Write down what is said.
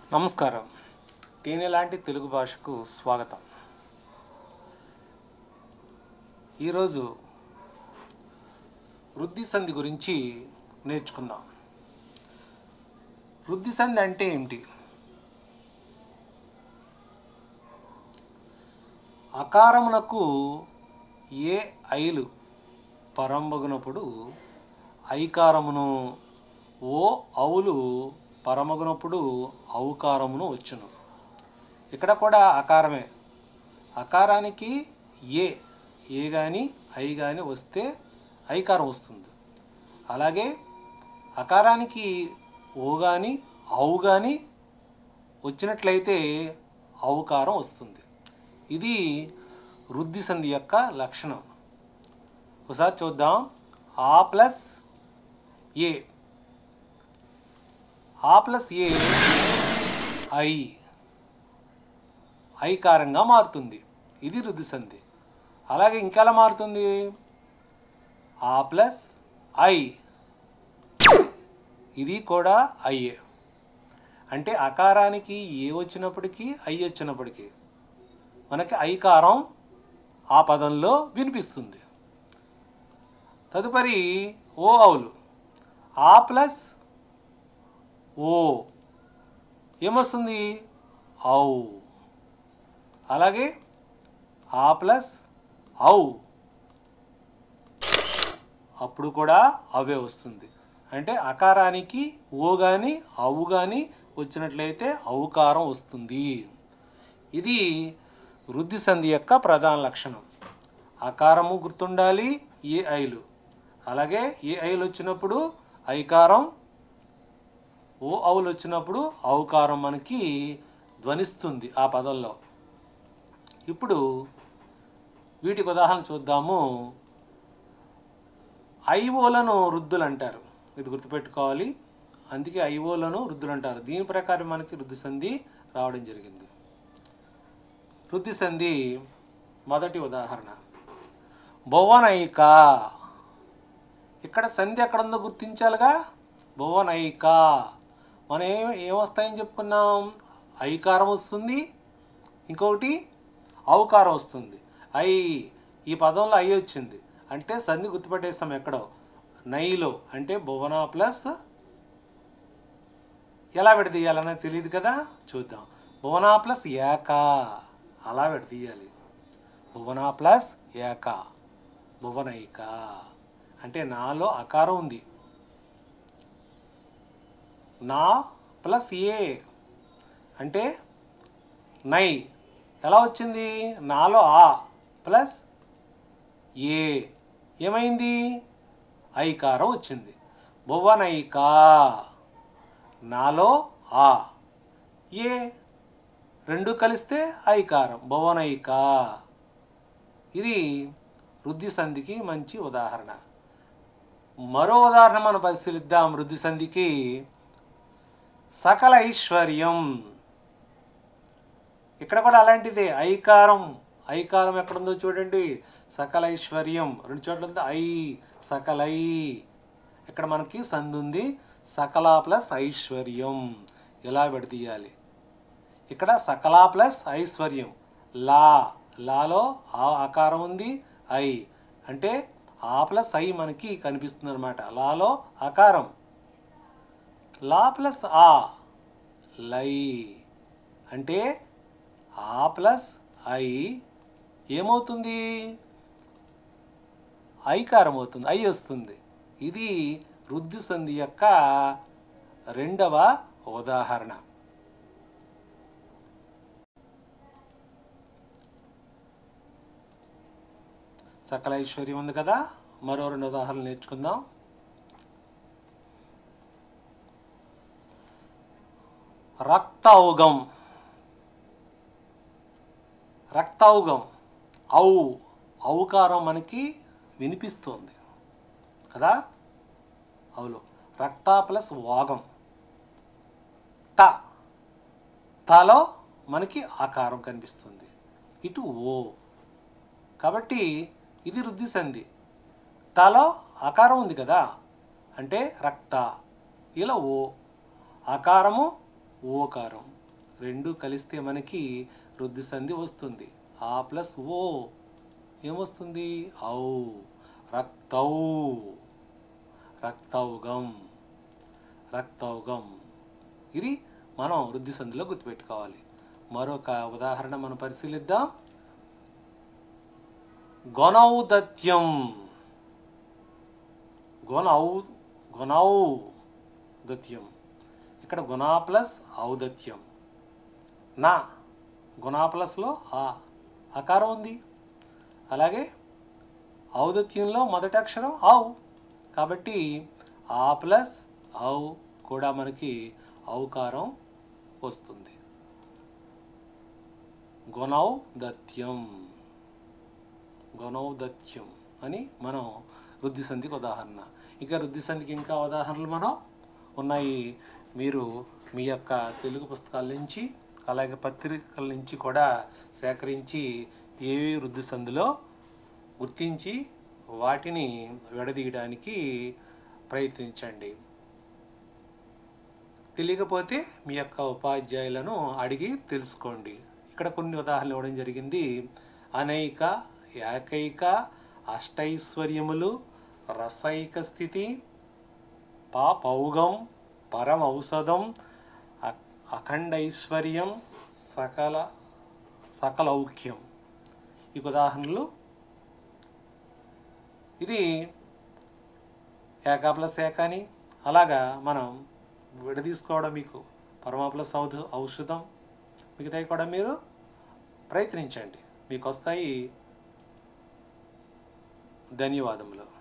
నమస్కారం తేనె లాంటి తెలుగు భాషకు స్వాగతం ఈరోజు వృద్ధి సంధి గురించి నేర్చుకుందాం వృద్ధి సంధి అంటే ఏమిటి అకారమునకు ఏ ఐలు పరంబగునప్పుడు ఐకారమును ఓ అవులు పరమగునప్పుడు ఔకారమును వచ్చును ఇక్కడ కూడా అకారమే అకారానికి ఏ ఏ కానీ ఐ కానీ వస్తే ఐకారం వస్తుంది అలాగే అకారానికి ఓ కానీ ఔ కానీ వచ్చినట్లయితే ఔకారం వస్తుంది ఇది వృద్ధి సంధి యొక్క లక్షణం ఒకసారి చూద్దాం ఆ ప్లస్ ఏ ఆ ప్లస్ ఏ ఐ ఐకారంగా మారుతుంది ఇది వృద్ధి సంధి అలాగే ఇంకెలా మారుతుంది ఆ ప్లస్ ఐ ఇది కూడా ఐఏ అంటే అకారానికి ఏ వచ్చినప్పటికీ ఐ వచ్చినప్పటికీ మనకి ఐకారం ఆ పదంలో వినిపిస్తుంది తదుపరి ఓ అవులు ఆ ప్లస్ ఓ ఏమొస్తుంది ఔ అలాగే ఆ ప్లస్ ఔ అప్పుడు కూడా అవే వస్తుంది అంటే అకారానికి ఓ కానీ అవు కానీ వచ్చినట్లయితే ఔకారం వస్తుంది ఇది వృద్ధి సంధి యొక్క ప్రధాన లక్షణం అకారము గుర్తుండాలి ఏ ఐలు అలాగే ఏ ఐలు వచ్చినప్పుడు ఐకారం ఓ అవులు వచ్చినప్పుడు ఔకారం మనకి ధ్వనిస్తుంది ఆ పదంలో ఇప్పుడు వీటికి ఉదాహరణ చూద్దాము ఐఓలను వృద్ధులు అంటారు ఇది గుర్తుపెట్టుకోవాలి అందుకే ఐఓలను వృద్ధులు అంటారు దీని ప్రకారం మనకి వృద్ధి సంధి రావడం జరిగింది వృద్ధి సంధి మొదటి ఉదాహరణ భువనైక ఇక్కడ సంధి ఎక్కడ ఉందో గుర్తించాలిగా భువనైక మనం ఏం ఏమొస్తాయని చెప్పుకున్నాం ఐకారం వస్తుంది ఇంకొకటి ఔకారం వస్తుంది ఐ ఈ పదంలో ఐ వచ్చింది అంటే సంధి గుర్తుపెట్టేస్తాం ఎక్కడో నైలో అంటే భువన ప్లస్ ఎలా విడదీయాలనేది తెలియదు కదా చూద్దాం భువన ప్లస్ ఏక అలా విడదీయాలి భువన ప్లస్ ఏక భువనైక అంటే నాలో అకారం ఉంది నా ప్లస్ ఏ అంటే నై ఎలా వచ్చింది నాలో ఆ ప్లస్ ఏ ఏమైంది ఐకారం వచ్చింది భువనైక నాలో ఆ ఏ రెండు కలిస్తే ఐకారం భువనైక ఇది వృద్ధి సంధికి మంచి ఉదాహరణ మరో ఉదాహరణ మనం పరిశీలిద్దాం వృద్ధి సంధికి సకల ఐశ్వర్యం ఇక్కడ కూడా అలాంటిదే ఐకారం ఐకారం ఎక్కడుందో చూడండి సకల ఐశ్వర్యం రెండు చోట్ల ఉంది ఐ సకలై ఇక్కడ మనకి సంధి ఉంది సకల ప్లస్ ఐశ్వర్యం ఇలా విడదీయాలి ఇక్కడ సకల ప్లస్ ఐశ్వర్యం లా లాలో ఆ ఆకారం ఉంది ఐ అంటే ఆ ప్లస్ ఐ మనకి కనిపిస్తుంది అనమాట లాలో ఆకారం లా ప్లస్ ఆ లై అంటే ఆ ప్లస్ ఐ ఏమవుతుంది ఐకారం అవుతుంది ఐ వస్తుంది ఇది వృద్ధి సంధి యొక్క రెండవ ఉదాహరణ సకల ఐశ్వర్యం ఉంది కదా మరో రెండు ఉదాహరణలు నేర్చుకుందాం రక్తౌగం రక్తౌగం ఔ ఔకారం మనకి వినిపిస్తోంది కదా అవును రక్త ప్లస్ వాగం త తలో మనకి ఆకారం కనిపిస్తుంది ఇటు ఓ కాబట్టి ఇది వృద్ధి సంధి తలో ఆకారం ఉంది కదా అంటే రక్త ఇలా ఓ అకారము ఓకారం రెండు కలిస్తే మనకి వృద్ధి సంధి వస్తుంది ఆ ప్లస్ ఓ ఏమొస్తుంది ఔ రక్తౌ రక్తౌగం రక్తౌగం ఇది మనం వృద్ధి సంధిలో గుర్తుపెట్టుకోవాలి మరొక ఉదాహరణ మనం పరిశీలిద్దాం గొనౌదత్యం గొనౌ గొనౌ దత్యం ఇక్కడ గుణా ప్లస్ ఔదత్యం నా గుణా ప్లస్లో ఆ అకారం ఉంది అలాగే ఔదత్యంలో మొదటి అక్షరం ఔ కాబట్టి ఆ ప్లస్ ఔ కూడా మనకి ఔకారం వస్తుంది గుణౌ దత్యం గుణౌదత్యం అని మనం వృద్ధి సంధికి ఉదాహరణ ఇక వృద్ధి సంధికి ఇంకా ఉదాహరణలు మనం ఉన్నాయి మీరు మీ యొక్క తెలుగు పుస్తకాల నుంచి అలాగే పత్రికల నుంచి కూడా సేకరించి ఏవి వృద్ధి సంధిలో గుర్తించి వాటిని విడదీయడానికి ప్రయత్నించండి తెలియకపోతే మీ యొక్క ఉపాధ్యాయులను అడిగి తెలుసుకోండి ఇక్కడ కొన్ని ఉదాహరణలు ఇవ్వడం జరిగింది అనేక ఏకైక అష్టైశ్వర్యములు రసైక స్థితి పాపౌగం పరమ ఔషధం అ- అఖండైశ్వర్యం సకల సకలౌఖ్యం ఈ ఉదాహరణలు ఇది ఏకా ప్లస్ ఏక అని అలాగా మనం విడదీసుకోవడం మీకు పరమ ప్లస్ ఔష ఔషధం మిగతాయి కూడా మీరు ప్రయత్నించండి మీకు వస్తాయి ధన్యవాదములు